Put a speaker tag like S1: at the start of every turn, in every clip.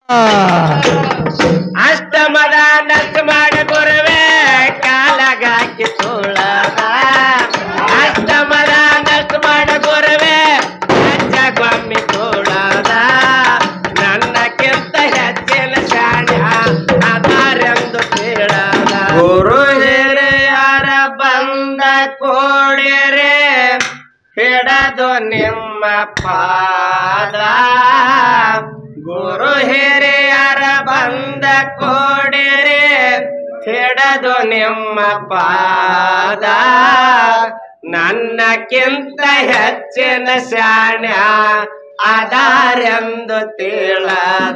S1: ಅಷ್ಟಮದ ನಷ್ಟ ಮಾಡ ಗುರುವೆ ಕಾಲಗಾಕಿ ತುಳದ ಅಷ್ಟಮದ ನಷ್ಟ ಮಾಡ ಗುರುವೆ ಗೊಮ್ಮಿ ತುಳದ ನನ್ನಕ್ಕಿಂತ ಹೆಚ್ಚಿನ ಶಾಣ್ಯ ಅದಾರೆಂದು ತಿಳಿದ ಗುರು ಹಿರಿಯರ ಬಂದ ಕೋಡಿರೆ ಹಿಡದು ನಿಮ್ಮ ಪಾದ ಗುರು ಹಿರಿಯರ ಬಂದ ಕೋಡಿರೆ ಹಿಡದು ನಿಮ್ಮ ಪಾದ ನನ್ನಕ್ಕಿಂತ ಹೆಚ್ಚಿನ ಶಾಣ್ಯ ಅದಾರೆಂದು ತಿಳದ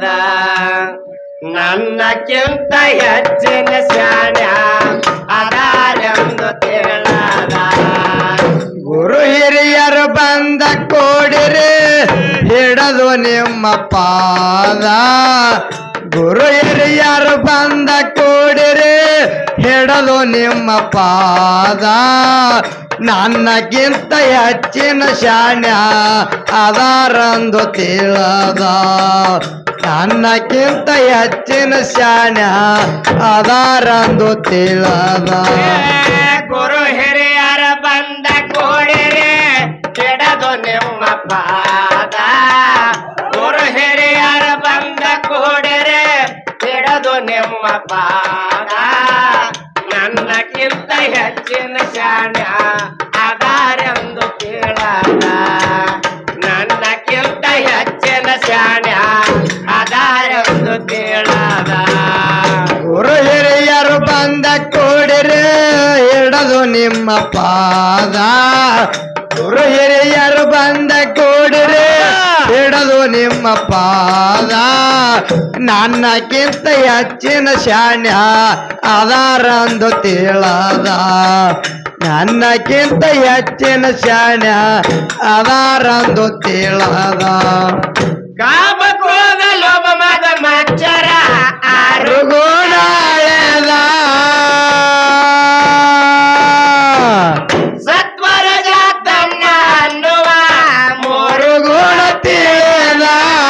S1: ನನ್ನಕ್ಕಿಂತ ಹೆಚ್ಚಿನ ಶಾಣ್ಯ ಅದಾರೆಂದು ತಿಳದ
S2: ಗುರು ಹಿರಿಯರು ಬಂದ ಕೋಡಿರಿ ಹಿಡದು ನಿಮ್ಮ ಪಾದ ಗುರು ಹಿರಿಯರು ಬಂದ ಕೋಡಿರಿ ಹಿಡದು ನಿಮ್ಮ ಪಾದ ನನ್ನಕ್ಕಿಂತ ಹೆಚ್ಚಿನ ಶಾಣ್ಯ ಅದಾರಂದು ತಿಳಿದ ನನ್ನಕ್ಕಿಂತ ಹೆಚ್ಚಿನ ಶಾಣ್ಯ ಅದಾರಂದು ತಿಳಿದ
S1: ಗುರು ಹಿರಿಯರ ಬಂದ ಕೋಡಿರೆ ಕೆಡದು ನಿಮ್ಮ ಪಾದ ಗುರು ಹಿರಿಯರ ಬಂದ ಕೋಡಿರೆ ಕೆಡದು ನಿಮ್ಮ ಪಾದ ನನ್ನಕ್ಕಿಂತ ಹೆಚ್ಚಿನ ಶಾಣ್ಯ ಅದಾರೆಂದು ಕೇಳದ ನನ್ನಕ್ಕಿಂತ ಹೆಚ್ಚಿನ ಶಾಣ್ಯ ಅದಾರೆಂದು ಕೇಳದ
S2: ಗುರು ಹಿರಿಯರು ಬಂದ ಕೂಡಿರಿ ಹಿಡದು ನಿಮ್ಮ ಪಾದ ಗುರು ಹಿರಿಯರು ಬಂದ ಕೂಡಿರಿ ಹಿಡದು ನಿಮ್ಮ ಪಾದ ನನ್ನಕ್ಕಿಂತ ಹೆಚ್ಚಿನ ಶಾಣ್ಯ ಅದಾರಂದು ತಿಳದ ನನ್ನಕ್ಕಿಂತ ಹೆಚ್ಚಿನ ಶಾಣ್ಯ ಅದಾರಂದು ತಿಳದ
S1: ಕಾಮ ಕ್ರೋಧ ಲೋಭ ಮದ ಮಚ್ಚರ ಆರು
S2: ಋಗುಣಾಳದ
S1: ಸತ್ವರ ಜಾತನ್ನ ಅನ್ನುವ ಮೂರು
S2: ಗುಣ ತಿಳಿದ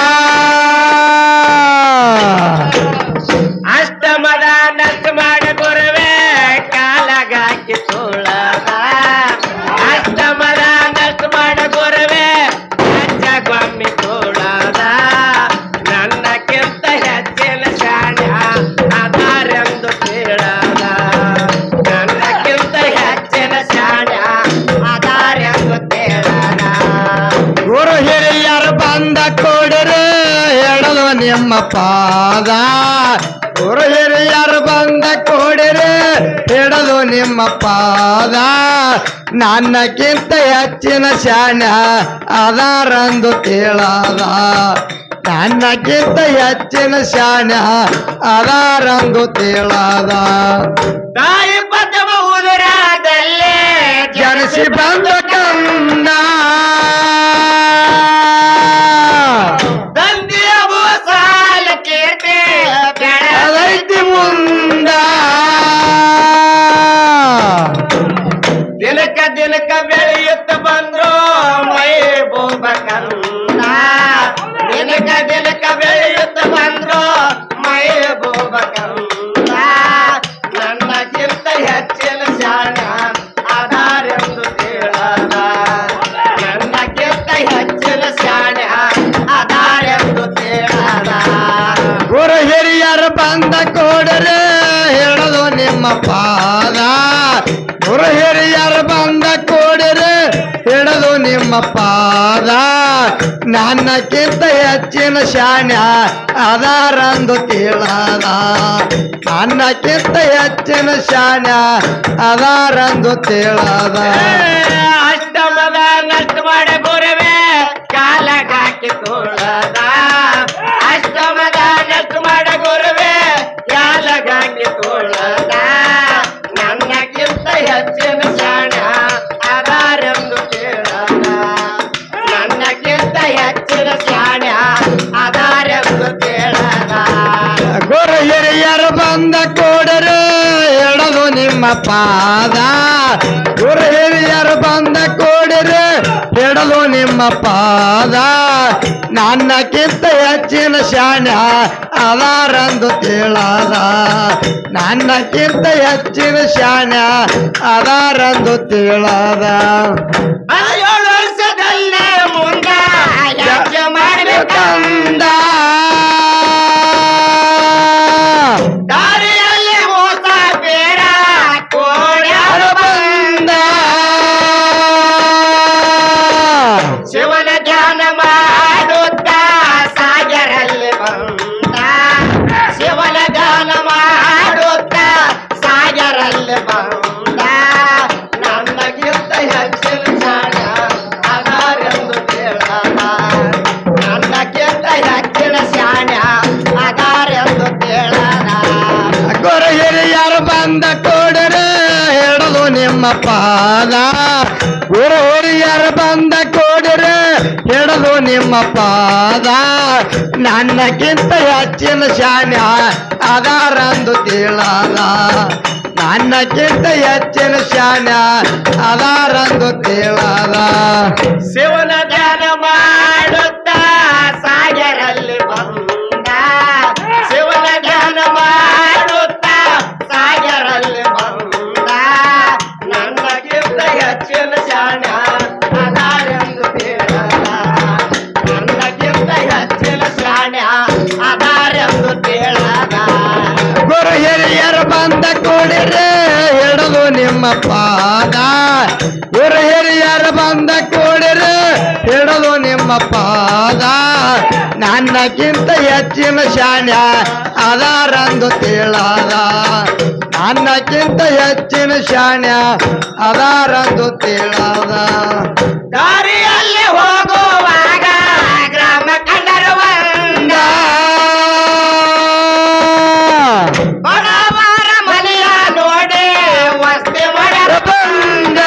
S1: ಅಷ್ಟಮದ ನಷ್ಟ ಮಾಡ ಗುರುವೆ ಕಾಲಗಾಕಿ ತುಳದ ಅಷ್ಟಮದ ನಷ್ಟ ಮಾಡ ಗುರುವೆ ಗೊಮ್ಮಿ ತುಳದ ನನ್ನಕ್ಕಿಂತ ಹೆಚ್ಚಿನ ಶಾಣ್ಯ ಅದಾರೆಂದು ತಿಳಿದ ನನ್ನಕ್ಕಿಂತ ಹೆಚ್ಚಿನ ಶಾಣ್ಯ ಅದಾರೆಂದು ತಿಳಿದ
S2: ಗುರು ಹಿರಿಯರು ಬಂದ ಕೊಡಿರಿ ಎಡಲು ನಿಮ್ಮ ಪಾದ ಗುರು ಹಿರಿಯರು ಬಂದ ಕೊಡಿರಿ ಹಿಡಲು ನಿಮ್ಮ ಪಾದ ನನ್ನಕ್ಕಿಂತ ಹೆಚ್ಚಿನ ಶಾಣ್ಯ ಅದಾರಂದು ತಿಳದ ನನ್ನಕ್ಕಿಂತ ಹೆಚ್ಚಿನ ಶಾಣ್ಯ ಅದಾರಂದು ತಿಳದ
S1: ತಾಯಿ ಪದವ ಉದರಾದಲ್ಲೇ
S2: ಜನಿಸಿ ಬಂದ ಕಂದ
S1: ತಂದೆಯ ಸಾಲ ಕೀರ್ತಿ
S2: ಅದೈತಿ ಮುಂದ
S1: ದಿನಕ ದಿನಕ ಬೆಳೆಯುತ್ತ ಬಂದ್ರು ಮೈ ಬೋಬ ಕಂದ ದಿನಕ ದಿನಕ ಬೆಳೆಯುತ್ತ ಬಂದ್ರು ಮೈ ಬೋಬ ಕಂದ ನನ್ನಕ್ಕಿಂತ ಹೆಚ್ಚಿನ ಶಾಣ ಆಧಾರೆಂದು ಹೇಳದ ನನ್ನಕ್ಕಿಂತ ಹೆಚ್ಚಿನ ಶಾಣ ಆಧಾರೆಂದು ಹೇಳದ
S2: ಗುರು ಹಿರಿಯರು ಬಂದ ಕೊಡರೆ ಹಿಡದು ನಿಮ್ಮ ಪಾದ ಗುರು ಹಿರಿಯರು ಬಂದ ಕೊಡರೆ ಹಿಡದು ನಿಮ್ಮ ಪಾದ ನನ್ನಕ್ಕಿಂತ ಹೆಚ್ಚಿನ ಶಾಣ್ಯ ಅದಾರಂದು ತಿಳದ ನನ್ನಕ್ಕಿಂತ ಹೆಚ್ಚಿನ ಶಾಣ್ಯ ಅದಾರಂದು ತಿಳದ
S1: ಅಷ್ಟಮದ ನಷ್ಟ ಮಾಡ ಗುರುವೆ ಕಾಲಗಾಕಿ ತೋಳದ ಅಷ್ಟಮದ ನಷ್ಟ ಮಾಡ ಗುರುವೆ ಕಾಲಗಾಕಿ ತೋಳದ ನನ್ನಕ್ಕಿಂತ ಹೆಚ್ಚಿನ ಶಾಣ ಅದಾರೆಂದು ಕೇಳದ ನನ್ನಕ್ಕಿಂತ ಹೆಚ್ಚಿನ ಶಾಣ ಅದಾರೆಂದು ಕೇಳದ
S2: ಗುರು ಹಿರಿಯರು ಬಂದ ಕೊಡರೆ ಎಡದು ನಿಮ್ಮ ಪಾದ ಗುರು ಹಿರಿಯರು ಬಂದ ಕೊಡರೆ ಎಡದು ನಿಮ್ಮ ಪಾದ ನನ್ನಕ್ಕಿಂತ ಹೆಚ್ಚಿನ ಶಾಣ್ಯ ಅದಾರಂದು ತಿಳದ ನನ್ನಕ್ಕಿಂತ ಹೆಚ್ಚಿನ ಶಾಣ್ಯ ಅದಾರಂದು ತಿಳದ
S1: ಹದಿನೇಳು ವರ್ಷದಲ್ಲೇ ಮುಂದ ಯಾಕೆ ಮಾಡ್ಬೇಕಂದ
S2: ಕಂದ
S1: ದಾರಿಯಲ್ಲಿ ಮೋಸ ಬೇಡ ಕೋಡ್ಯಾರ
S2: ಬಂದ
S1: ಶಿವನ ಧ್ಯಾನ ಮಾಡುತ್ತ ಸಾಗರಲ್ಲಿ ಬಂದ ಶಿವನ ಧ್ಯಾನ ಮಾಡುತ್ತ ಸಾಗರಲ್ಲಿ ಬಂದ ನನ್ನಗಿಂತ ಹೆಚ್ಚಿನ ಶಾಣ ಅದಾರೆಂದು ಕೇಳದ ನನ್ನಗಿಂತ ಹೆಚ್ಚಿನ ಶಾಣ ಅದಾರೆಂದು ಕೇಳದ
S2: ಗುರು ಹಿರಿಯರು ಬಂದ ಕೂಡರೆ ಹಿಡಿದು ನಿಮ್ಮ ಪಾದ ಗುರು ಹಿರಿಯರು ಬಂದ ಕೂಡರೆ ಹಿಡಿದು ನಿಮ್ಮ ಪಾದ ನನ್ನಕ್ಕಿಂತ ಹೆಚ್ಚಿನ ಶಾನ್ಯ ಅದಾರಂದು ತಿಳದ ನನ್ನಕ್ಕಿಂತ ಹೆಚ್ಚಿನ ಶಾನ್ಯ ಅದಾರಂದು ತಿಳದ
S1: ಶಿವನ ಧ್ಯಾನ ಮಾಡುತ್ತ ಸಾಗರಲ್ಲಿ ಬಂದ ಶಿವನ ಧ್ಯಾನ ಮಾಡುತ್ತ ಸಾಗರಲ್ಲಿ ಬಂದ ನನ್ನಗಿಂತ ಹೆಚ್ಚಿನ ಶಾಣ ಅದಾರೆಂದು ಹೇಳದ ನನ್ನಗಿಂತ ಹೆಚ್ಚಿನ ಶಾಣ ಅದಾರೆಂದು ಹೇಳದ
S2: ಗುರು ಹಿರಿಯರು ಬಂದ ಕೂಡಿರೆ ಹಿಡಿದು ನಿಮ್ಮ ಪಾದ ಗುರು ಹಿರಿಯರು ಬಂದ ಕೂಡಿರೆ ಹಿಡಿದು ನಿಮ್ಮ ಪಾದ ನನ್ನಕ್ಕಿಂತ ಹೆಚ್ಚಿನ ಶಾನ್ಯ ಅದಾರಂದು ತಿಳದ ನನ್ನಕ್ಕಿಂತ ಹೆಚ್ಚಿನ ಶಾನ್ಯ ಅದಾರಂದು ತಿಳದ
S1: ದಾರಿಯಲ್ಲಿ ಹೋಗುವಾಗ ಗ್ರಾಮ ಕಂಡರು ಒಂದ ಬಡವರ ಮನೆಯ ನೋಡಿ ವಸ್ತಿ ಮಾಡಲು
S2: ಬಂದ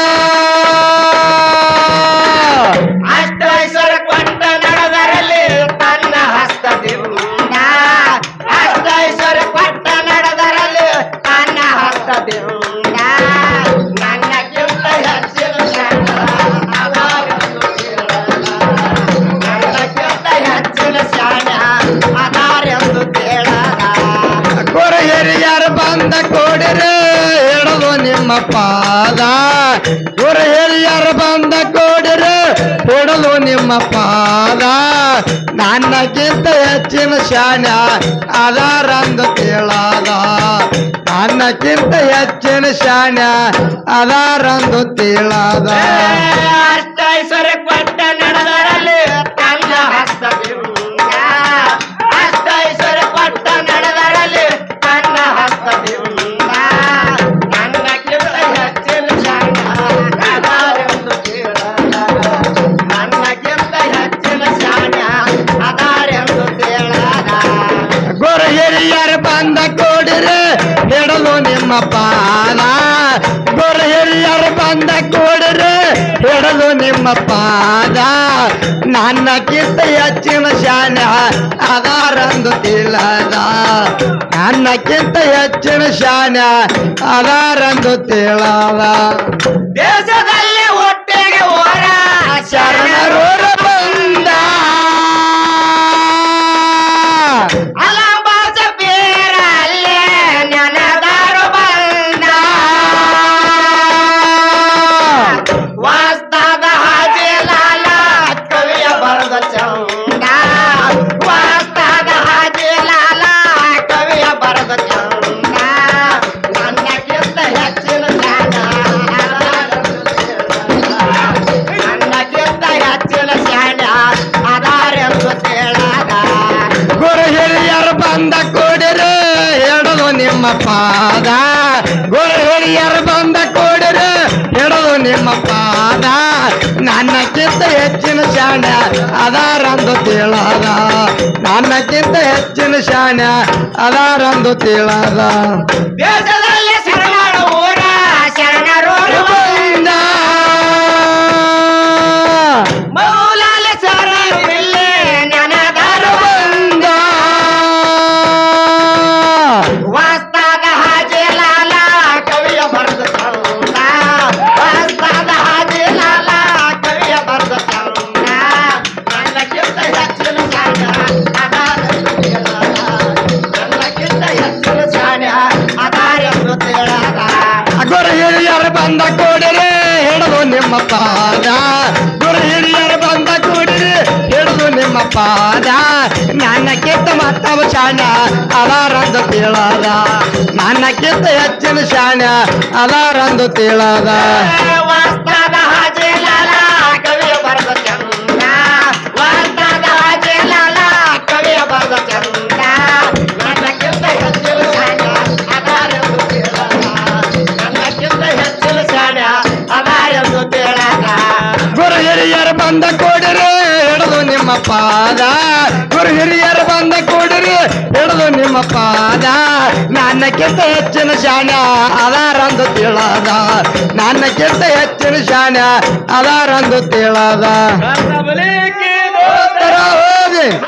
S1: ಅಷ್ಟೈಶ್ವರ ಕೊಂಡ ನಡೆದರಲ್ಲಿ ತನ್ನ ಹಸ್ತದಿಂದ ಅಷ್ಟೈಶ್ವರ ಕೊಟ್ಟ ನಡೆದರಲ್ಲಿ ತನ್ನ ಹಸ್ತದಿಂದ ನನ್ನಕ್ಕಿಂತ ಹೆಚ್ಚಿನ ಶಾಣ ಅದಾರೆಂದು ಕೇಳದ. ನನ್ನಕ್ಕಿಂತ ಹೆಚ್ಚಿನ ಶಾಣ ಅದಾರೆಂದು ಕೇಳದ
S2: ಗುರು ಹಿರಿಯರು ಬಂದ ಕೂಡಿರೆ ಹಿಡಿದು ನಿಮ್ಮ ಪಾದ ಗುರು ಹಿರಿಯರು ಬಂದ ಕೂಡಿರೆ ಹಿಡಿದು ನಿಮ್ಮ ಪಾದ ನನ್ನಕ್ಕಿಂತ ಹೆಚ್ಚಿನ ಶಾನ್ಯ ಅದಾರಂದು ತಿಳದ ನನ್ನಕ್ಕಿಂತ ಹೆಚ್ಚಿನ ಶಾನ್ಯ ಅದಾರಂದು ತಿಳದ
S1: ಅಷ್ಟೈಶ್ವರ್ಯ ಕೊಟ್ಟ ನಡೆದರಲ್ಲಿ ತನ್ನ ಹಸ್ತದಿಂದ ಅಷ್ಟೈಶ್ವರ್ಯ ಕೊಟ್ಟ ನಡೆದರಲ್ಲಿ ತನ್ನ ಹಸ್ತದಿಂದ ನನ್ನಕ್ಕಿಂತ ಹೆಚ್ಚಿನ ಶಾಣ ಅದಾರೆಂದು ಕೇಳದ ನನ್ನಕ್ಕಿಂತ ಹೆಚ್ಚಿನ ಶಾಣ ಅದಾರೆಂದು ಕೇಳದ
S2: ಗುರು ಹಿರಿಯರು ಬಂದ ಕೂಡಿರೆ ಹಿಡಿದು ನಿಮ್ಮ ಪಾದ ಗುರು ಹಿರಿಯರು ಬಂದ ಕೂಡಿರೆ ಹಿಡಿದು ನಿಮ್ಮ ಪಾದ ನನ್ನಕ್ಕಿಂತ ಹೆಚ್ಚಿನ ಶಾನ್ಯ ಅದಾರಂದು ತಿಳದ ನನ್ನಕ್ಕಿಂತ ಹೆಚ್ಚಿನ ಶಾನ್ಯ ಅದಾರಂದು ತಿಳದ
S1: ದೇಶದಲ್ಲಿ ಒಟ್ಟಿಗೆ ಹೋರ ಶರಣರು
S2: ಶರಣರು ಬಂದ
S1: ಅಲಂಬಾಸ ಪೇರಲ್ಲೇ ನೆನೆದರು ಬಂದ ವಾಸ್ತದ ಹಾಜಿಲಾಲ ಕವಿಯ ಬರೆದ ಚಂದ ವಾಸ್ತದ ಹಾಜಿಲಾಲ ಕವಿಯ ಬರೆದ ಚಂದ ನನ್ನಕ್ಕಿಂತ ಹೆಚ್ಚಿನ ಜ್ಞಾನ ನನ್ನಕ್ಕಿಂತ ಹೆಚ್ಚಿನ ಶಾಣ ಅದಾರೆಂದು ಕೇಳದ
S2: ಗುರು ಹಿರಿಯರು ಬಂದ ಕೂಡಿರೆ ಹಿಡಿದು ನಿಮ್ಮ ಪಾದ ಗುರು ಹಿರಿಯರು ಬಂದ ಕೂಡಿರೆ ಹಿಡಿದು ನಿಮ್ಮ ಪಾದ ನನ್ನಕ್ಕಿಂತ ಹೆಚ್ಚಿನ ಶಾಣ ಅದಾರಂದು ತಿಳದ ನನ್ನಕ್ಕಿಂತ ಹೆಚ್ಚಿನ ಶಾಣ ಅದಾರಂದು ತಿಳದ
S1: ದೇಶದಲ್ಲಿ ಶರಣರ ಊರ ಶರಣರು
S2: ಬಂದ
S1: ಮೌಲಾಲ ಶರಣರಿಲ್ಲಿ ನೆನೆದರು
S2: ಬಂದ
S1: ವಾಸ್ತಾದ ಹಾಜಿಲಾಲ ಕವಿಯ ಬರೆದ ಚಂದ ವಾಸ್ತಾದ ಹಾಜಿಲಾಲ ಕವಿಯ ಬರೆದ ಚಂದ ನನ್ನಕ್ಕಿಂತ
S2: ನಿಮ್ಮ ಪಾದ ಗುರು ಹಿರಿಯರು ಬಂದ ಕೂಡಿರಿ ಹಿಡಿದು ನಿಮ್ಮ ಪಾದ ನನ್ನ ಕಿತ್ತ ಮತ್ತವ ಶಾಣ ಅದಾರಂದು ತಿಳದ ನನ್ನ ಕಿತ್ತ ಹೆಚ್ಚಿನ ಶಾಣ ಅದಾರಂದು ತಿಳದ
S1: ವಾಸ್ತದ ಹಾಜಿಲಾಲ ಕವಿಯ ಬರೆದ ಚಂದ ವಾಸ್ತದ ಹಾಜಿಲಾಲ ಕವಿಯ ಬರೆದ ಚಂದ ನನ್ನಕ್ಕಿಂತ ಹೆಚ್ಚಿನ ಶಾಣ ಅದಾರೆಂದು ತಿಳಿದ ನನ್ನಕ್ಕಿಂತ ಹೆಚ್ಚಿನ ಶಾಣ ಅದಾರೆಂದು ತಿಳಿದ
S2: ಗುರು ಹಿರಿಯರು ಬಂದ ಕೂಡಿರಿ ಹಿಡಿದು ನಿಮ್ಮ ಪಾದ ಗುರು ಹಿರಿಯರು ಬಂದ ಕೂಡಿರಿ ಹಿಡಿದು ನಿಮ್ಮ ಪಾದ ನನ್ನಕ್ಕಿಂತ ಹೆಚ್ಚಿನ ಶಾಣ ಅದಾರಂದು ತಿಳದ ನನ್ನಕ್ಕಿಂತ ಹೆಚ್ಚಿನ ಶಾಣ ಅದಾರಂದು ತಿಳದ
S1: ಬಲಿಕೆ
S2: ಹೋಗಿ